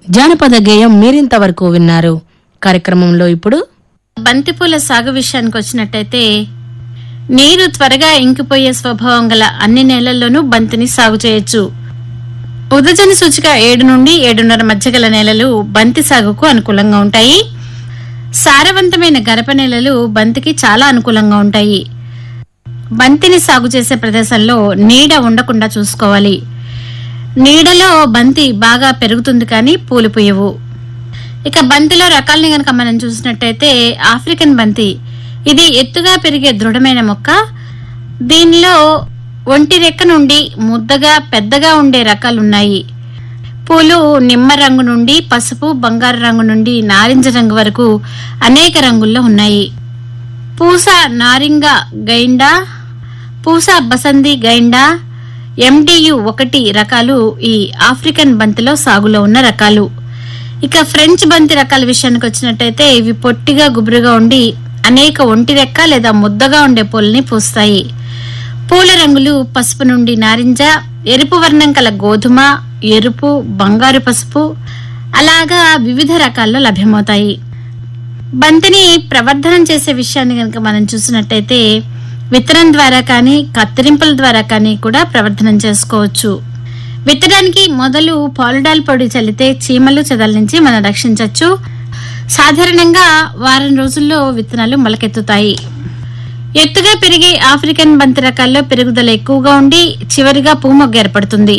జానపద గేయం మీరింతవరకు విన్నారు కార్యక్రమంలో ఇప్పుడు బంతిపూల సాగు విషయానికి వచ్చినట్టయితే నీరు త్వరగా ఇంకిపోయే స్వభావం గల అన్ని నేలల్లోనూ బంతిని సాగు చేయొచ్చు ఉదజన సూచిక ఏడు నుండి ఏడున్నర మధ్య గల నేలలు బంతి సాగుకు అనుకూలంగా ఉంటాయి సారవంతమైన గరప నేలలు బంతికి చాలా అనుకూలంగా ఉంటాయి బంతిని సాగు చేసే ప్రదేశంలో నీడ ఉండకుండా చూసుకోవాలి నీడలో బంతి బాగా పెరుగుతుంది కానీ పూలు పూయవు ఇక బంతిలో రకాలని గనక మనం చూసినట్టయితే ఆఫ్రికన్ బంతి ఇది ఎత్తుగా పెరిగే దృఢమైన మొక్క దీనిలో ఒంటి రెక్క నుండి ముద్దగా పెద్దగా ఉండే రకాలున్నాయి పూలు నిమ్మ రంగు నుండి పసుపు బంగారు రంగు నుండి నారింజ రంగు వరకు అనేక రంగుల్లో ఉన్నాయి పూస నారింగ గైండా పూస బసంది గైండా ఎండియు ఒకటి రకాలు ఈ ఆఫ్రికన్ బంతిలో సాగులో ఉన్న రకాలు ఇక ఫ్రెంచ్ బంతి రకాల విషయానికి వచ్చినట్టయితే ఇవి పొట్టిగా గుబురుగా ఉండి అనేక ఒంటి రెక్క లేదా ముద్దగా ఉండే పూలని పూస్తాయి పూల రంగులు పసుపు నుండి నారింజ ఎరుపు వర్ణం కల గోధుమ ఎరుపు బంగారు పసుపు అలాగా వివిధ రకాల్లో లభ్యమవుతాయి బంతిని ప్రవర్ధనం చేసే విషయాన్ని కనుక మనం చూసినట్టయితే విత్తనం ద్వారా కానీ కత్తిరింపుల ద్వారా కానీ కూడా ప్రవర్ధనం చేసుకోవచ్చు విత్తడానికి మొదలు పాలిడాల్ పొడి చల్లితే చీమలు చెదల నుంచి మనం రక్షించవచ్చు సాధారణంగా వారం రోజుల్లో విత్తనాలు మొలకెత్తుతాయి ఎత్తుగా పెరిగే ఆఫ్రికన్ బంతి రకాల్లో పెరుగుదల ఎక్కువగా ఉండి చివరిగా పూమొగ్గ ఏర్పడుతుంది